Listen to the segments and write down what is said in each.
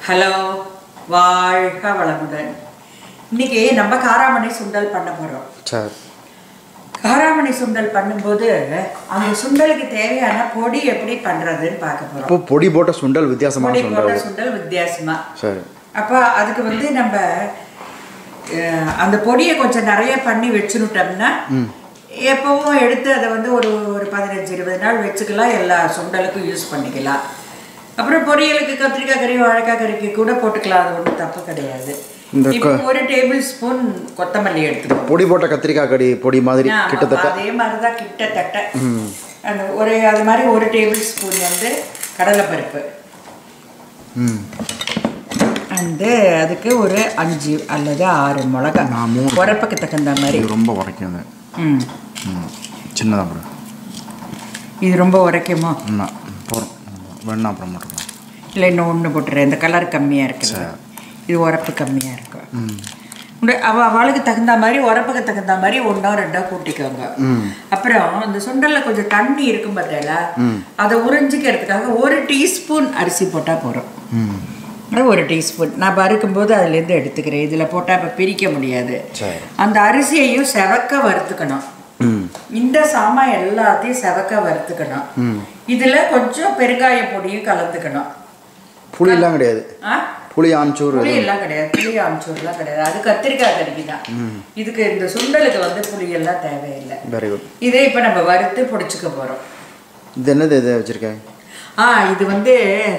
Hello வாழ்க வளமுடன் இன்னைக்கு நம்ம காராமணி சுண்டல் பண்ண போகிறோம் சரி காராமணி சுண்டல் பண்ணும்போது அந்த சுண்டலுக்கு தேவையான பொடி எப்படி பண்ணுறதுன்னு பார்க்க போகிறோம் இப்போ பொடி போட்ட சுண்டல் வித்தியாசமான பொடி போட்ட சுண்டல் சுண்டல் வித்தியாசமா சரி அப்போ அதுக்கு வந்து நம்ம அஹ், அந்த பொடியை கொஞ்சம் நிறைய பண்ணி வச்சுனுட்டோம்னா எப்பவும் எடுத்து அதை வந்து ஒரு ஒரு பதினஞ்சு இருபது நாள் வச்சுக்கலாம் எல்லா சுண்டலுக்கும் யூஸ் பண்ணிக்கலாம் அப்புறம் பொரியலுக்கு கத்திரிக்காய் கறி வாழைக்காய் கறிக்கு கூட போட்டுக்கலாம் அது ஒன்றும் தப்பு கிடையாது இந்த இப்போ ஒரு டேபிள் ஸ்பூன் கொத்தமல்லி எடுத்துக்கோ பொடி போட்ட கத்திரிக்காய் கடி பொடி மாதிரி ஆமா, கிட்டத்தட்ட அதே மாதிரி தான் கிட்டத்தட்ட அந்த ஒரு அது மாதிரி ஒரு டேபிள் ஸ்பூன் வந்து கடலைப்பருப்பு ம் வந்து அதுக்கு ஒரு அஞ்சு அல்லது ஆறு மிளகா நான் மூணு. உரப்புக்கு தகுந்த மாதிரி இது ரொம்ப உரைக்கும் இது ம் ம் சின்னதாக போடு இது ரொம்ப உரைக்குமோ என்ன போகிறோம் வேணா அப்புறம் போட்டுக்கலாம் இல்லை இன்னும் ஒன்று போட்டுறேன் இந்த கலர் கம்மியாக இருக்குது சரி. இது உரப்பு கம்மியாக இருக்கும் ம் உண்டு- அவ அவளுக்கு தகுந்த மாதிரி உரப்புக்கு தகுந்த மாதிரி ஒன்றா ரெண்டா கூட்டிக்கோங்க ம் அப்புறம் இந்த சுண்டல்ல கொஞ்சம் தண்ணி இருக்கும் பார்த்தீங்களா அதை உறிஞ்சிக்கிறதுக்காக ஒரு டீஸ்பூன் அரிசி போட்டால் போகிறோம் ம் ஒரு டீஸ்பூன் நான் பருக்கும்போது அதுலேருந்து எடுத்துக்கிறேன் இதில் போட்டால் இப்போ பிரிக்க முடியாது சரி அந்த அரிசியையும் செவக்க வறுத்துக்கணும் ம் இந்த சாமான் எல்லாத்தையும் செவக்க வறுத்துக்கணும் ம் இதுல கொஞ்சம் பெருங்காய பொடியும் கலந்துக்கணும் புளியெல்லாம் கிடையாது ஆ? புளி ஆம்ச்சூர் புளி எல்லாம் கிடையாது புளி ஆம்ச்சூர்லாம் கிடையாது அது கத்திரிக்காய் கறிக்கு தான் இதுக்கு இந்த சுண்டலுக்கு வந்து புளி எல்லாம் தேவையில்லை வெரி குட் இதை இப்போ நம்ம வறுத்து பொடிச்சுக்க போறோம் இது என்னது இது வச்சுருக்கேன் ஆ இது வந்து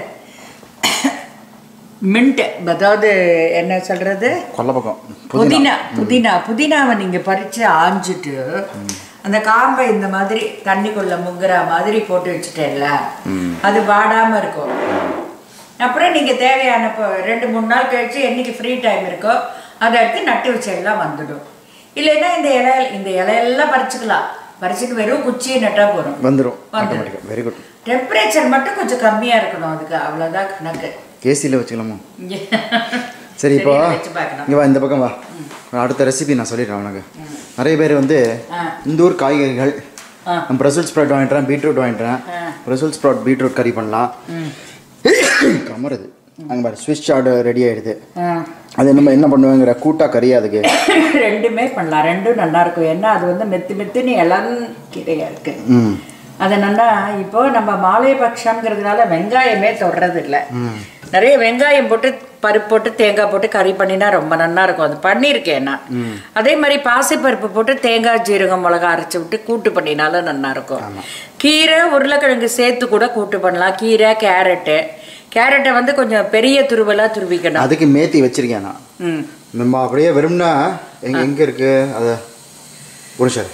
மின்ட் அதாவது என்ன சொல்றது கொல்லை பக்கம் புதினா புதினா புதினாவை நீங்க பறிச்சு ஆஞ்சிட்டு அந்த காம்பை இந்த மாதிரி தண்ணிக்குள்ள முங்குற மாதிரி போட்டு வச்சுட்டேன்ல அது வாடாம இருக்கும் அப்புறம் நீங்க தேவையான இப்போ ரெண்டு மூணு நாள் கழிச்சு என்னைக்கு ஃப்ரீ டைம் இருக்கோ அதை எடுத்து நட்டு வச்செல்லாம் வந்துடும் இல்லைன்னா இந்த இலை இந்த இலையெல்லாம் பறிச்சுக்கலாம் பறிச்சுட்டு வெறும் குச்சியை நட்டா போதும் வந்துடும் வந்துரும். ஆட்டோமேட்டிக்காக வெரி குட் டெம்பரேச்சர் மட்டும் கொஞ்சம் கம்மியா இருக்கணும் அதுக்கு அவ்வளவுதான் கணக்கு ஏசியில் வச்சுக்கலாமா சரி இப்போ சரியா வச்சு பார்க்கணும் இங்கே வா இந்த பக்கம் வா அடுத்த ரெசிபி நான் சொல்லிடுறேன் உனக்கு நிறைய பேர் வந்து ஆ. இந்த ஊர் காய்கறிகள் ஆ. நான் பிரசல் ஸ்ப்ரவுட் வாங்கிட்டேன் பீட்ரூட் வாங்கிட்டேன் ஆ. பிரசல் ஸ்ப்ரவுட் பீட்ரூட் கறி பண்ணலாம் ம் கமருது அங்கே பாரு ஸ்விஸ் சார்டு ரெடி ஆயிடுது ஆ அது என்னமோ என்ன பண்ணுவேங்கிற கூட்டா கறி அதுக்கு ரெண்டுமே பண்ணலாம் ரெண்டும் நல்லா இருக்கும் ஏன்னா அது வந்து மெத்து மெத்துன்னு இளம் கீரையா இருக்கு ம் அது நல்லா இப்போ நம்ம மாலைபக்ஷங்கிறதுனால வெங்காயமே தொடுறது இல்லை நிறைய வெங்காயம் போட்டு பருப்பு போட்டு தேங்காய் போட்டு கறி பண்ணினா ரொம்ப நல்லா இருக்கும் அது பண்ணியிருக்கேன் நான் அதே மாதிரி பாசிப்பருப்பு போட்டு தேங்காய் ஜீரகம் மிளகா அரைச்சி விட்டு கூட்டு பண்ணினாலும் நல்லா இருக்கும் கீரை உருளைக்கிழங்கு சேர்த்து கூட கூட்டு பண்ணலாம் கீரை கேரட்டு கேரட்டை வந்து கொஞ்சம் பெரிய துருவலாக துருவிக்கணும் அதுக்கு மேத்தி வச்சிருக்கேன் நான் ம் நம்ம அப்படியே வெறும்னா எங்க எங்க இருக்கு அது ஒரு சார்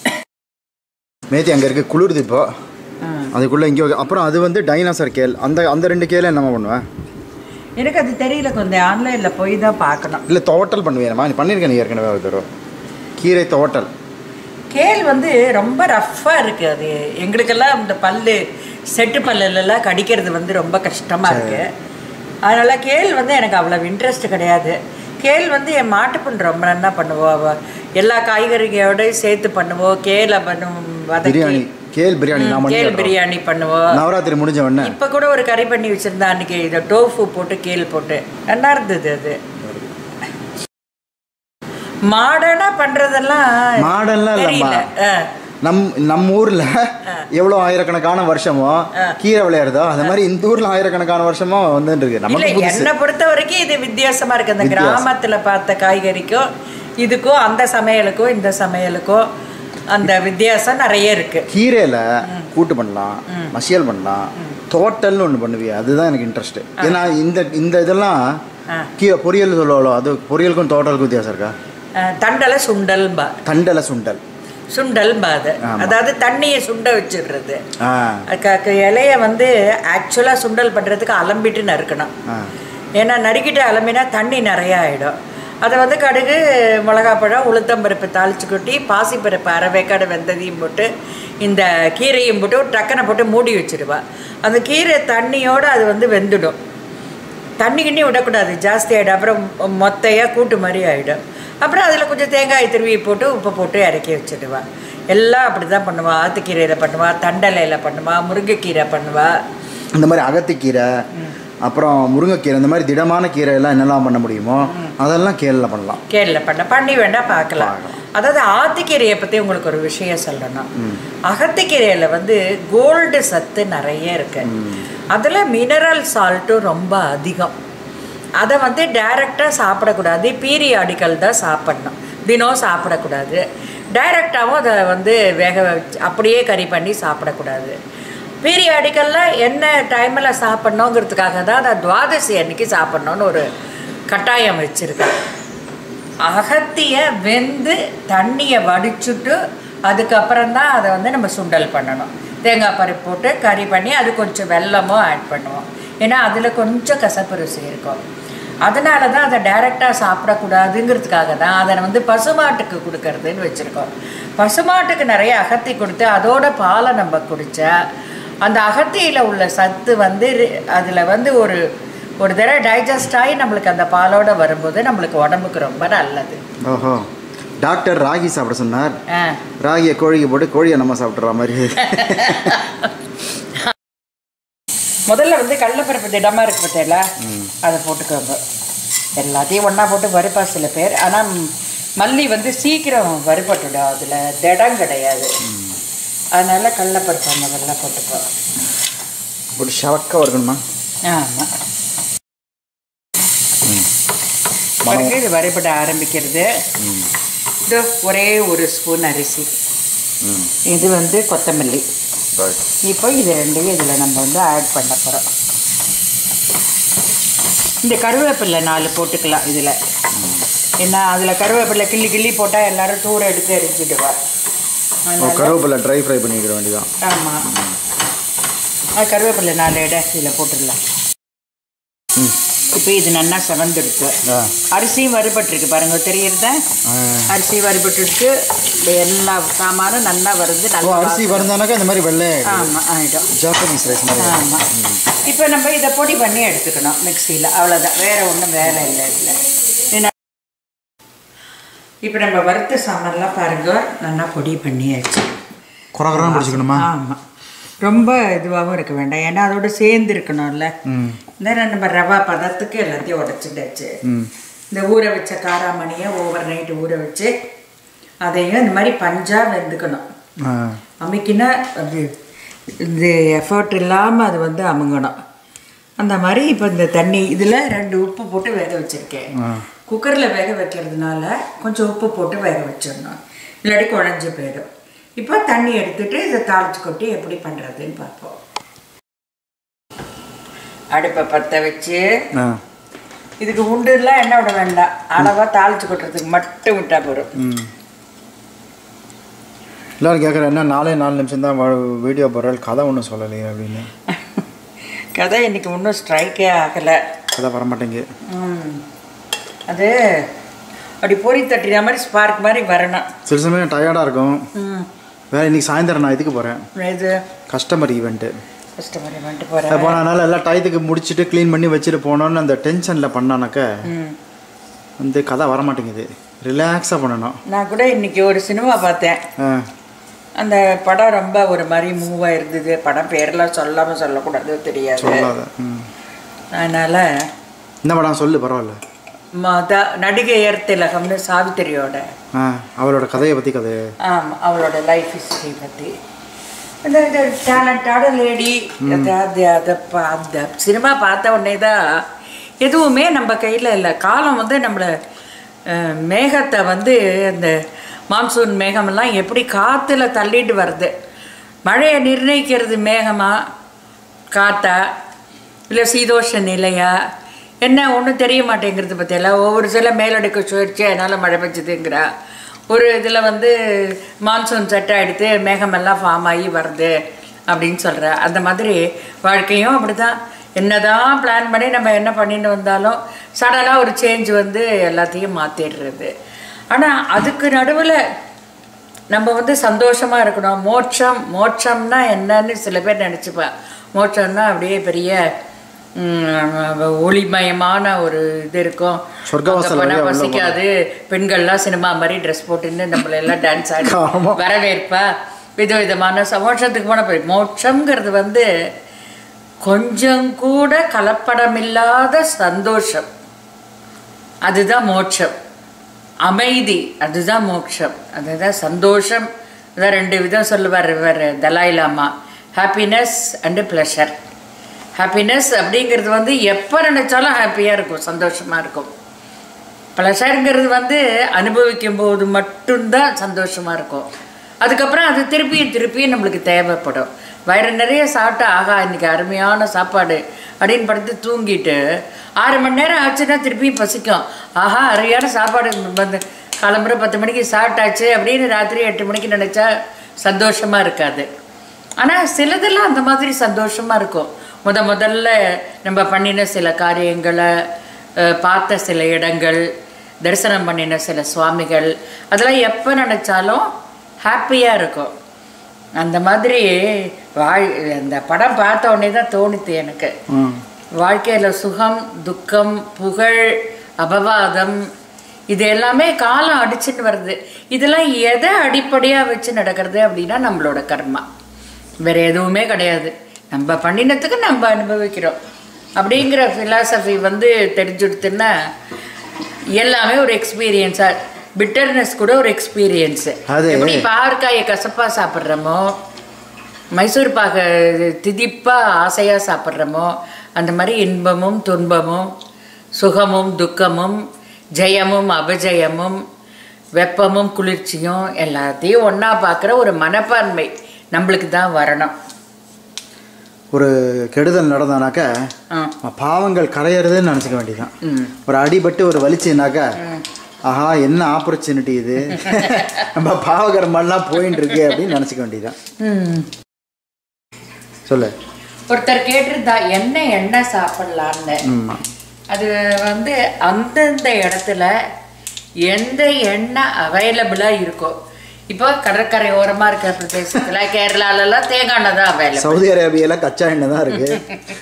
மேத்தி அங்க இருக்கு குளிருது இப்போ அதுக்குள்ள இங்கே அப்புறம் அது வந்து டைனாசர் கேல் அந்த அந்த ரெண்டு கேல என்னம்மா பண்ணுவேன் எனக்கு அது தெரியல கொஞ்சம் ஆன்லைனில் போய் தான் பார்க்கணும் இல்லை துவட்டல் பண்ணுவேன்மா நீ பண்ணியிருக்கேன் நீ ஏற்கனவே ஒரு தடவை கீரை துவட்டல் கேல் வந்து ரொம்ப ரஃப்பாக இருக்கு அது எங்களுக்கெல்லாம் இந்த பல்லு செட்டு பல்லுலலாம் கடிக்கிறது வந்து ரொம்ப கஷ்டமாக இருக்கு அதனால கேல் வந்து எனக்கு அவ்வளோ இன்ட்ரெஸ்ட் கிடையாது கேல் வந்து என் மாட்டுப்பண் ரொம்ப நல்லா பண்ணுவோம் அவ எல்லா காய்கறிகளோடய சேர்த்து பண்ணுவோம் கேலை பண்ணுவோம் வதக்கி பிரியாணி கேல் பிரியாணி நான் ம், பண்ணி கேல் பிரியாணி பண்ணுவோம் நவராத்திரி முடிஞ்ச உடனே இப்போ கூட ஒரு கறி பண்ணி வச்சிருந்தா அன்னைக்கு இதை டோஃபு போட்டு கேல் போட்டு நல்லா இருந்தது அது மாடர்னாக பண்ணுறதெல்லாம் மாடல்லாம் இல்லைம்மா தெரியல ஆ நம் நம்ம ஊர்ல எவ்வளோ ஆயிரக்கணக்கான வருஷமோ கீரை விளையாடுதோ அந்த மாதிரி இந்த ஊர்ல ஆயிரக்கணக்கான வருஷமா வந்துட்டு இருக்கு இல்ல நமக்கு புதுசு என்னை பொறுத்த வரைக்கும் இது வித்தியாசமா இருக்கு அந்த கிராமத்துல பார்த்த காய்கறிக்கும் இதுக்கும் அந்த சமையலுக்கும் இந்த சமையலுக்கும் அந்த வித்தியாசம் நிறைய இருக்கு கீரையில கூட்டு பண்ணலாம் மசியல் பண்ணலாம் தோட்டல்னு ஒன்று பண்ணுவியே அதுதான் எனக்கு இன்ட்ரெஸ்ட் ஏன்னா இந்த இந்த இதெல்லாம் கீரை பொரியல் சொல்லுவாளோ அது பொரியலுக்கும் தோட்டலுக்கும் வித்தியாசம் இருக்கா அஹ், தண்டலை சுண்டல்பா தண்டலை சுண்டல் சுண்டல்பா அது அதாவது தண்ணியை சுண்ட வச்சிடுறது ஆ க- க- இலைய வந்து ஆக்சுவலா சுண்டல் பண்றதுக்கு அலம்பிட்டு நறுக்கணும் ஆ ஏன்னா நறுக்கிட்டு அலம்பினா தண்ணி நிறைய ஆயிடும் அதை வந்து கடுகு மிளகாப்பழம் உளுத்தம்பருப்பு தாளிச்சு கொட்டி பாசிப்பருப்பு அரை வேக்காடு வெந்ததையும் போட்டு இந்த கீரையும் போட்டு ஒரு டக்கனை போட்டு மூடி வச்சிடுவா அந்த கீரை தண்ணியோடு அது வந்து வெந்துடும் தண்ணி கிண்ணி விடக்கூடாது ஜாஸ்தி ஆகிடும் அப்புறம் மொத்தையாக கூட்டு மாதிரி ஆகிடும் அப்புறம் அதில் கொஞ்சம் தேங்காய் திருவி போட்டு உப்பு போட்டு இறக்கி வச்சிடுவா எல்லாம் அப்படி தான் பண்ணுவா ஆத்துக்கீரையில் பண்ணுவா தண்டலையில் பண்ணுவா முருங்கைக்கீரை பண்ணுவா இந்த மாதிரி அகத்திக்கீரை அப்புறம் முருங்கைக்கீரை இந்த மாதிரி திடமான கீரை எல்லாம் என்னெல்லாம் பண்ண முடியுமோ அதெல்லாம் கேளில் பண்ணலாம் கேரள பண்ண பண்ணி வேணா பார்க்கலாம் அதாவது ஆத்திக்கீரையை பற்றி உங்களுக்கு ஒரு விஷயம் சொல்லணும் அகத்திக்கீரையில் வந்து கோல்டு சத்து நிறைய இருக்கு அதில் மினரல் சால்ட்டும் ரொம்ப அதிகம் அதை வந்து டைரெக்டாக சாப்பிடக்கூடாது பீரியாடிக்கல் தான் சாப்பிடணும் தினம் சாப்பிடக்கூடாது டைரெக்டாகவும் அதை வந்து வேக வச்சு அப்படியே கறி பண்ணி சாப்பிடக்கூடாது பீரியாடிக்கலில் என்ன டைமில் சாப்பிட்ணுங்கிறதுக்காக தான் அதை துவாதசி அன்னைக்கு சாப்பிட்ணுன்னு ஒரு கட்டாயம் வச்சுருக்கேன் அகத்தியை வெந்து தண்ணியை வடிச்சுட்டு அதுக்கப்புறம் தான் அதை வந்து நம்ம சுண்டல் பண்ணணும் தேங்காய் பருப்பு போட்டு கறி பண்ணி அது கொஞ்சம் வெல்லமும் ஆட் பண்ணுவோம் ஏன்னா அதில் கொஞ்சம் கசப்பு ருசி இருக்கும் அதனால தான் அதை டைரெக்டாக சாப்பிடக்கூடாதுங்கிறதுக்காக தான் அதை வந்து பசுமாட்டுக்கு கொடுக்கறதுன்னு வச்சுருக்கோம் பசுமாட்டுக்கு நிறைய அகத்தி கொடுத்து அதோட பாலை நம்ம குடித்தா அந்த அகத்தியில் உள்ள சத்து வந்து அதில் வந்து ஒரு ஒரு தடவை டைஜஸ்ட் ஆகி நம்மளுக்கு அந்த பாலோட வரும்போது நம்மளுக்கு உடம்புக்கு ரொம்ப நல்லது ஓஹோ டாக்டர் ராகி சாப்பிட சொன்னார் ஆ ராகியை கோழிக்கு போட்டு கோழியை நம்ம சாப்பிட்ற மாதிரி முதல்ல வந்து கடலப்பருப்பு திடமாக இருக்கு பார்த்தீங்களா அதை போட்டுக்கோங்க எல்லாத்தையும் ஒன்றா போட்டு வறுப்பா சில பேர் ஆனால் மல்லி வந்து சீக்கிரம் வறுபட்டுடும் அதில் திடம் கிடையாது அதனால கடலப்பருப்பை முதல்ல போட்டுக்கோ ஒரு ஷவக்காக இருக்கணுமா ஆமாம் பிறகு இது வறுபட ஆரம்பிக்கிறது இது ஒரே ஒரு ஸ்பூன் அரிசி ம் இது வந்து கொத்தமல்லி ரைட் இப்போ இது ரெண்டையும் இதில் நம்ம வந்து ஆட் பண்ண போகிறோம் இந்த கருவேப்பிலை நாலு போட்டுக்கலாம் இதில் ஏன்னா அதில் கருவேப்பிலை கிள்ளி கிள்ளி போட்டால் எல்லாரும் தூர எடுத்து எரிஞ்சிடுவா ஓ அதனால கருவேப்பிலை ட்ரை ஃப்ரை பண்ணிக்கிற வேண்டியதான் ஆமாம் அது கருவேப்பிலை நாலு இடம் இதில் போட்டுடலாம் ம் இப்போ இது நல்லா செவந்துடுச்சு ஆ அரிசியும் வறுபட்டிருக்கு பாருங்க தெரியுறதா ஆ. அரிசி வறுபட்டுருக்கு இந்த எல்லா சாமானும் நல்லா வருது ஓ நல்லா அரிசி வருந்தானாக்கா இந்த மாதிரி வெள்ளை ஆமாம் ஆகிடும் ஜாப்பனீஸ் ரைஸ் மாதிரி ஆமாம் இப்போ நம்ம இதை பொடி பண்ணி எடுத்துக்கணும் மிக்சியில் அவ்வளோதான் வேற ஒன்றும் வேலை இல்லை இதில் இப்போ நம்ம வறுத்த சாமான்லாம் பாருங்க நல்லா பொடி பண்ணியாச்சு குறகுறான்னு பிடிச்சிக்கணுமா ஆமாம் ரொம்ப இதுவாகவும் இருக்க வேண்டாம் ஏன்னா அதோட சேர்ந்து இருக்கணும்ல ம் இந்த நம்ம ரவா பதத்துக்கு எல்லாத்தையும் உடச்சிட்டாச்சு ம் இந்த ஊற வச்ச காராமணியை ஓவர் நைட்டு ஊற வச்சு அதையும் இந்த மாதிரி பஞ்சா வெந்துக்கணும் ஆ அமைக்கினா அது இந்த எஃபர்ட் இல்லாமல் அது வந்து அமுங்கணும் அந்த மாதிரி இப்போ இந்த தண்ணி இதில் ரெண்டு உப்பு போட்டு வேக வச்சுருக்கேன் ஆ குக்கரில் வேக வைக்கிறதுனால கொஞ்சம் உப்பு போட்டு வேக வச்சிடணும் இல்லாட்டி குழஞ்சி போயிடும் இப்போ தண்ணி எடுத்துட்டு இதை தாளிச்சு கொட்டி எப்படி பண்ணுறதுன்னு பார்ப்போம் அடுப்பை பற்ற வச்சு ஆ இதுக்கு உண்டுலாம் எண்ணெய் விட வேண்டாம் அளவாக தாளிச்சு கொட்டுறதுக்கு மட்டும் விட்டால் போதும் ம் எல்லாரும் கேட்குறேன் என்ன நாலே நாலு நிமிஷம் தான் வீடியோ போடுறாள் கதை ஒன்றும் சொல்லலையே அப்படின்னு கதை இன்னைக்கு ஒன்றும் ஸ்ட்ரைக்கே ஆகலை கதை வரமாட்டேங்க ம். அது அப்படி பொறி தட்டின மாதிரி ஸ்பார்க் மாதிரி வரணும் சில சமயம் டயர்டாக இருக்கும் ம் வேற இன்னைக்கு சாயந்தரம் நான் இதுக்கு போகிறேன் இது கஸ்டமர் ஈவெண்ட்டு கஸ்டமர் வந்துட்டு போகிறேன் போனதுனால எல்லாம் டயத்துக்கு முடிச்சுட்டு க்ளீன் பண்ணி வச்சுட்டு போனோன்னு அந்த டென்ஷனில் பண்ணானாக்க ம் வந்து கதை வரமாட்டேங்குது ரிலாக்ஸாக பண்ணணும் நான் கூட இன்னைக்கு ஒரு சினிமா பார்த்தேன் ஆ அந்த படம் ரொம்ப ஒரு மாதிரி மூவாக இருந்தது படம் பேரெல்லாம் சொல்லாமல் சொல்லக்கூடாது தெரியாது சொல்லாத ம் அதனால் இந்த படம் சொல்லு பரவாயில்ல மத நடிகையர் திலகம்னு சாவித்திரியோட ஆ அவளோட கதையை பற்றி கதை ஆமாம் அவளோட லைஃப் ஹிஸ்ட்ரி பற்றி இந்த இந்த டேலண்டான லேடி அதாவது அதை பா அந்த சினிமா பார்த்த உடனே தான் எதுவுமே நம்ம கையில் இல்லை காலம் வந்து நம்மளை அஹ், மேகத்தை வந்து அந்த மான்சூன் மேகமெல்லாம் எப்படி காற்றுல தள்ளிட்டு வருது மழையை நிர்ணயிக்கிறது மேகமா காத்தா இல்லை சீதோஷ நிலையா என்ன ஒன்றும் தெரிய மாட்டேங்கிறது பற்றியெல்லாம் ஒவ்வொரு சில மேலடுக்கு சுழற்சி அதனால் மழை பெஞ்சதுங்கிறா ஒரு இதில் வந்து மான்சூன் செட் ஆகிடுத்து மேகமெல்லாம் ஃபார்ம் ஆகி வருது அப்படின்னு சொல்கிற அந்த மாதிரி வாழ்க்கையும் அப்படி தான் என்னதான் பிளான் பண்ணி நம்ம என்ன பண்ணிட்டு வந்தாலும் சடனாக ஒரு சேஞ்ச் வந்து எல்லாத்தையும் மாற்றிடுறது ஆனால் அதுக்கு நடுவில் நம்ம வந்து சந்தோஷமா இருக்கணும் மோட்சம் மோட்சம்னா என்னன்னு சில பேர் நினச்சிப்பா மோட்சம்னா அப்படியே பெரிய ம், ஒளிமயமான ஒரு இது இருக்கும் சொர்க்கவாசல் அங்க போனா வழியா உள்ள பசிக்காது பெண்கள்லாம் சினிமா மாதிரி ட்ரெஸ் போட்டுன்னு நம்மள எல்லாம் டான்ஸ் ஆடி ஆமா. வரவேற்பா விதவிதமான ச- மோட்சத்துக்கு போன போய் மோட்சம்ங்கிறது வந்து கொஞ்சம் கூட கலப்படமில்லாத சந்தோஷம் அதுதான் மோட்சம் அமைதி அதுதான் மோட்சம் அதுதான் சந்தோஷம் அதான் ரெண்டு விதம் சொல்லுவார் இவர் Dalai Lama happiness and pleasure happiness அப்படிங்கிறது வந்து எப்போ நினைச்சாலும் ஹாப்பியாக இருக்கும் சந்தோஷமாக இருக்கும் ப்ளஷருங்கிறது வந்து அனுபவிக்கும் போது மட்டும்தான் சந்தோஷமாக இருக்கும் அதுக்கப்புறம் அது திருப்பியும் திருப்பியும் நம்மளுக்கு தேவைப்படும் வயிறு நிறைய சாப்பிட்டா ஆகா இன்னைக்கு அருமையான சாப்பாடு அப்படின்னு படுத்து தூங்கிட்டு ஆறு மணி நேரம் ஆச்சுன்னா திருப்பியும் பசிக்கும் ஆஹா அருமையான சாப்பாடு வந்து கிளம்புற பத்து மணிக்கு சாப்பிட்டாச்சு அப்படின்னு ராத்திரி எட்டு மணிக்கு நினச்சா சந்தோஷமாக இருக்காது ஆனால் சிலதெல்லாம் அந்த மாதிரி சந்தோஷமாக இருக்கும் முத முதல்ல நம்ம பண்ணின சில காரியங்களை அஹ், பார்த்த சில இடங்கள் தரிசனம் பண்ணின சில சுவாமிகள் அதெல்லாம் எப்போ நினச்சாலும் ஹாப்பியாக இருக்கும் அந்த மாதிரி வாழ் அந்த படம் பார்த்த உடனே தான் தோணுது எனக்கு ம் வாழ்க்கையில் சுகம் துக்கம் புகழ் அபவாதம் இது எல்லாமே காலம் அடிச்சுன்னு வருது இதெல்லாம் எதை அடிப்படையாக வச்சு நடக்கிறது அப்படின்னா நம்மளோட கர்மா வேற எதுவுமே கிடையாது நம்ம பண்ணினத்துக்கு நம்ம அனுபவிக்கிறோம் அப்படிங்கிற ஃபிலாசபி வந்து தெரிஞ்சுடுத்துன்னா எல்லாமே ஒரு எக்ஸ்பீரியன்ஸாக பிட்டர்னஸ் கூட ஒரு எக்ஸ்பீரியன்ஸு அது- எப்படி பாவற்காயை கசப்பாக சாப்பிட்றோமோ மைசூர் பாக திதிப்பா ஆசையாக சாப்பிட்றோமோ அந்த மாதிரி இன்பமும் துன்பமும் சுகமும் துக்கமும் ஜெயமும் அபஜயமும் வெப்பமும் குளிர்ச்சியும் எல்லாத்தையும் ஒன்றா பார்க்குற ஒரு மனப்பான்மை நம்மளுக்கு தான் வரணும் ஒரு கெடுதல் நடந்தானாக்க ஆ பாவங்கள் கரையிறதுன்னு நினச்சிக்க வேண்டியதுதான் ம் ஒரு அடிபட்டு ஒரு வலிச்சுனாக்கா ஆஹா என்ன ஆப்பர்ச்சுனிட்டி இது நம்ம பாவகர்மெல்லாம் போயின்னு இருக்கு அப்படின்னு நினச்சிக்க வேண்டியதுதான் ம் சொல்லு ஒருத்தர் கேட்டிருந்தா என்ன எண்ணெய் சாப்பிட்லான்னு ஆமாம் அது வந்து அந்தந்த இடத்துல எந்த எண்ணெய் அவைலபிளாக இருக்கோ இப்போ கடற்கரை ஓரமாக இருக்கிற பிரதேசத்தில் கேரளாலலாம் தேங்காய் எண்ணெய் தான் அவைலபிள் சவுதி அரேபியால கச்சா எண்ணெய் தான் இருக்கு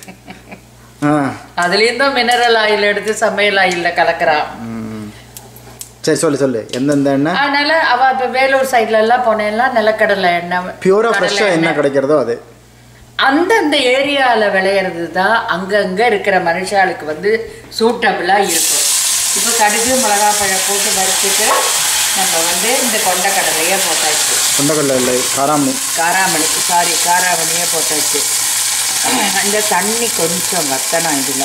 ஆ அதுலேயும் தான் மினரல் ஆயில் எடுத்து சமையல் ஆயிலில் கலக்கிறான் ம். சரி சொல்லு சொல்லு எந்தெந்த எண்ணெய் அதனால அவ இப்போ வேலூர் சைட்ல எல்லாம் போனேன்னா நிலக்கடலை எண்ணெய் பியூரா கடலை ஃப்ரெஷ்ஷாக என்ன கிடைக்கிறதோ அது அந்தந்த ஏரியாவில் விளையிறது தான் அங்கங்கே இருக்கிற மனுஷாளுக்கு வந்து சூட்டபிளாக இருக்கும் இப்போ கடுகு மிளகாப்பழம் போட்டு வறுத்துட்டு நம்ம வந்து இந்த கொண்டக்கடலையே போட்டாச்சு கொண்டக்கடலை இல்லை காராமணி காராமணி சாரி காராமணியே போட்டாச்சு அந்த தண்ணி கொஞ்சம் வத்தணும் இதில்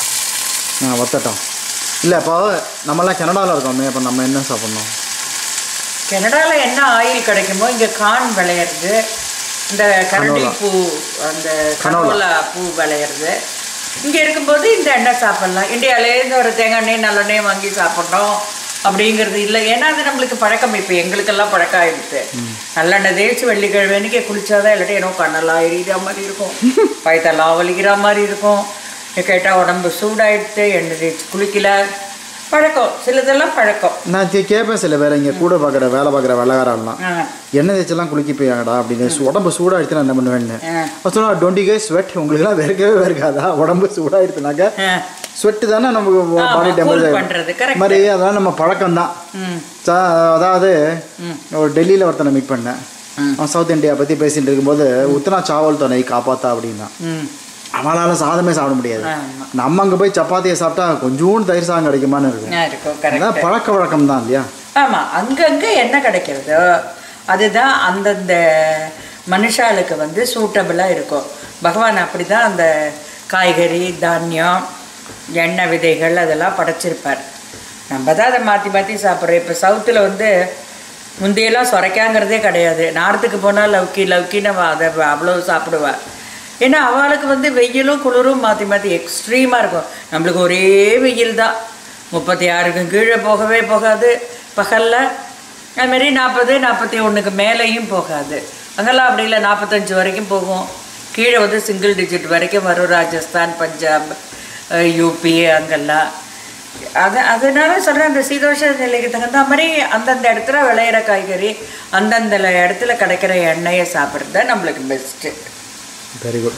ஆ வத்தட்டும் இல்லை இப்போ நம்மலாம் கனடாவில் இருக்கோமே அப்போ நம்ம என்ன சாப்பிட்ணும் கனடாவில் என்ன ஆயில் கிடைக்குமோ இங்கே கான் விளையிறது இந்த கரடி கனோலா. பூ அந்த கனோலா. கனோலா பூ விளையிறது இங்கே இருக்கும்போது இந்த எண்ணெய் சாப்பிட்லாம் இந்தியாவிலேருந்து ஒரு தேங்காய் எண்ணெய் நல்லெண்ணெய் வாங்கி சாப்பிட்றோம் அப்படிங்கிறது இல்லை ஏன்னா அது நம்மளுக்கு பழக்கம் இப்போ எங்களுக்கெல்லாம் பழக்கம் ஆயிடுச்சு நல்லெண்ணெய் தேய்ச்சி வெள்ளிக்கிழமை அன்னைக்கு குளிச்சாதான் இல்லாட்டி ಏನೋ கண்ணெல்லாம் எரியிற மாதிரி இருக்கும் வயிற்றெல்லாம் வலிக்கிற மாதிரி இருக்கும் கேட்டால் உடம்பு சூடாயிடுத்து எண்ணெய் தேய்ச்சி குளிக்கல பழக்கம் சிலதெல்லாம் பழக்கம் நான் கே- கேட்பேன் சில பேர் இங்கே கூட பார்க்குற வேலை பார்க்குற வெள்ளக்காரெல்லாம் ஆ எண்ணெய் தேய்ச்செல்லாம் குளிக்க போயாங்கடா அப்படின்னு சு- உடம்பு சூடாகிடுச்சு நான் என்ன பண்ணுவேன்னு ஆ சொன்னா டுவெண்ட்டி கே ஸ்வெட் உங்களுக்குலாம் வெறுக்கவே வெறுக்காதா உடம்பு சூடாகிடுச்சுனாக்க ஆ ஸ்வெட் தானே நமக்கு ஆமா, பாடி cool டெம்பரேச்சர் பண்றது, correct. மாதிரி அதெல்லாம் நம்ம பழக்கம் தான் ம் அதாவது ஒரு டெல்லியில் ஒருத்தனை மீட் பண்ணேன் ம். அவன் சவுத் இந்தியா பற்றி பேசிட்டு இருக்கும்போது உத்தனா சாவல் துணை காப்பாத்தா அப்படின்னா ம் அவனால சாதமே சாப்பிட முடியாது ஆமா நம்ம அங்கே போய் சப்பாத்தியை சாப்பிட்டா கொஞ்சோண்டு தயிர் சாதம் கிடைக்குமான்னு இருக்கும் ஆ, இருக்கும் அதான் கரெக்ட் பழக்க வழக்கம் தான் இல்லையா ஆமாம் அங்கங்கே என்ன கிடைக்கிறதோ அதுதான் அந்தந்த மனுஷாளுக்கு வந்து சூட்டபிளாக இருக்கும் பகவான் அப்படி தான் அந்த காய்கறி தானியம் எண்ணெய் விதைகள் அதெல்லாம் படைச்சிருப்பார் நம்ம தான் அதை மாற்றி மாற்றி சாப்பிட்றோம் இப்போ சவுத்தில் வந்து முந்தையெல்லாம் சுரைக்காங்கிறதே கிடையாது நார்த்துக்கு போனால் லவ்க்கி லவ்க்கின்னு அவள் அதை அவ்வளோ சாப்பிடுவா ஏன்னா அவளுக்கு வந்து வெயிலும் குளிரும் மாற்றி மாற்றி எக்ஸ்ட்ரீமாக இருக்கும் நம்மளுக்கு ஒரே வெயில் தான் முப்பத்தி ஆறுக்கும் கீழே போகவே போகாது பகலில் அதுமாரி நாற்பது நாற்பத்தி ஒன்றுக்கு மேலேயும் போகாது அங்கெல்லாம் அப்படி இல்லை நாற்பத்தஞ்சு வரைக்கும் போகும் கீழே வந்து சிங்கிள் டிஜிட் வரைக்கும் வரும் ராஜஸ்தான் பஞ்சாப் அஹ், யூபி அங்கெல்லாம் அது அதனால சொல்கிறேன் அந்த சீதோஷ நிலைக்கு தகுந்த மாதிரி அந்தந்த இடத்துல விளையிற காய்கறி அந்தந்த இடத்துல கிடைக்கிற எண்ணெயை சாப்பிட்றது தான் நம்மளுக்கு பெஸ்ட்டு வெரி குட்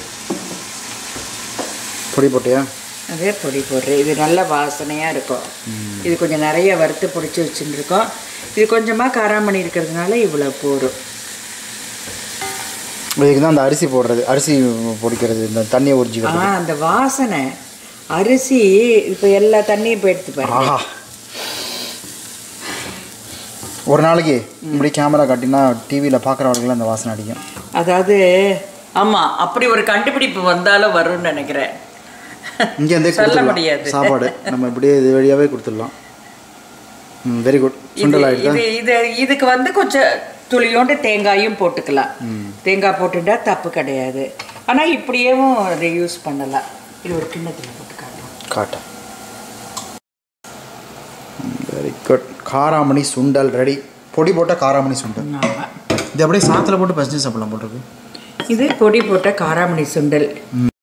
பொடி போட்டியா அதே பொடி போடுறேன் இது நல்ல வாசனையாக இருக்கும் இது கொஞ்சம் நிறைய வறுத்து பிடிச்சி வச்சுருக்கோம் இது கொஞ்சமாக காராமணி இருக்கிறதுனால இவ்வளோ போரும் இதுக்கு தான் அந்த அரிசி போடுறது அரிசி பொடிக்கிறது இந்த தண்ணியை ஆ உறிஞ்சிக்கிறது அந்த வாசனை அரிசி இப்போ எல்லா தண்ணியும் இப்போ எடுத்து பாருங்க ஆஹா ஒரு நாளைக்கு இப்படி கேமரா காட்டினா டிவியில் பார்க்குறவர்களுக்கு அந்த வாசனை அடிக்கும் அதாவது ஆமாம் அப்படி ஒரு கண்டுபிடிப்பு வந்தாலும் வரும்னு நினைக்கிறேன் இங்கேருந்தே சொல்ல கொடுத்துடலாம் முடியாது. சாப்பாடு நம்ம இப்படியே இது வழியாகவே கொடுத்துடலாம் ம் வெரி குட் இது சுண்டல் ஆகிடுதா இது இது இதுக்கு வந்து கொஞ்சம் துளியோண்டு தேங்காயும் போட்டுக்கலாம் தேங்காய் போட்டுட்டா தப்பு கிடையாது ஆனால் இப்படியேவும் அதை யூஸ் பண்ணலாம் இது ஒரு கிண்ணத்தில் போட்டு காட்டுறோம் காட்டேன் வெரி குட் காராமணி சுண்டல் ரெடி பொடி போட்ட காராமணி சுண்டல் ஆமாம் இது அப்படியே சாத்தில் போட்டு பசஞ்சு சாப்பிடலாம் போட்டிருக்கு இது பொடி போட்ட காராமணி சுண்டல்